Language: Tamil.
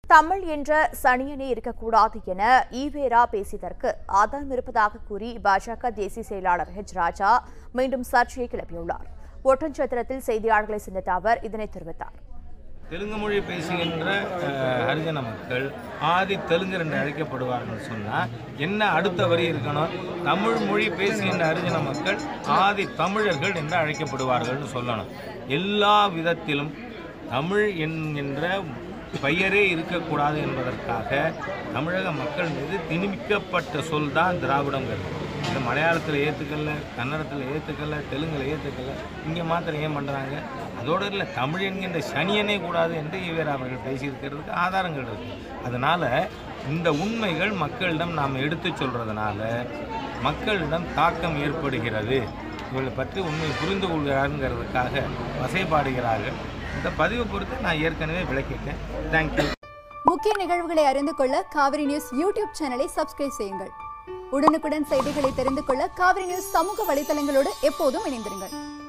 தமிழ் என்ற சனியனே இருக்கக்கூடாது என ஈவேரா பேசியதற்கு ஆதாரம் இருப்பதாக கூறி பாஜக தேசிய செயலாளர் ஹெச் ராஜா மீண்டும் சர்ச்சையை கிளப்பியுள்ளார் ஒட்டன்சத்திரத்தில் செய்தியாளர்களை சந்தித்த அவர் இதனை தெரிவித்தார் தெலுங்கு மொழி பேசுகின்ற அஹ், ஹரிஜன மக்கள் ஆதி தெலுங்கர் என்று அழைக்கப்படுவார்கள் சொன்னால் என்ன அடுத்த வரி இருக்கணும் தமிழ் மொழி பேசுகின்ற ஹரிஜன மக்கள் ஆதி தமிழர்கள் என்று அழைக்கப்படுவார்கள்னு சொல்லணும் எல்லா விதத்திலும் தமிழ் என்கின்ற பெயரே இருக்கக்கூடாது என்பதற்காக தமிழக மக்கள் மீது திணிக்கப்பட்ட சொல் தான் திராவிடங்கிறது இது மலையாளத்தில் ஏற்றுக்கல கன்னடத்தில் ஏற்றுக்கல தெலுங்கில் ஏற்றுக்கல இங்கே மாத்திரம் ஏன் பண்ணுறாங்க அதோடு இல்லை தமிழ் என்கின்ற சனியனே கூடாது என்று ஈவேரா அவர்கள் பேசியிருக்கிறதுக்கு ஆதாரங்கள் இருக்குது அதனால் இந்த உண்மைகள் மக்களிடம் நாம் எடுத்து சொல்கிறதுனால மக்களிடம் தாக்கம் ஏற்படுகிறது இவர்களை பற்றி உண்மை புரிந்து கொள்கிறாருங்கிறதுக்காக வசைப்பாடுகிறார்கள் இந்த பதிவை பொறுத்து நான் ஏற்கனவே விளக்கிட்டேன் தேங்க்யூ முக்கிய நிகழ்வுகளை அறிந்து கொள்ள காவிரி நியூஸ் யூடியூப் சேனலை சப்ஸ்கிரைப் செய்யுங்கள் உடனுக்குடன் செய்திகளை தெரிந்து கொள்ள காவிரி நியூஸ் சமூக வலைதளங்களோடு எப்போதும் இணைந்திருங்கள்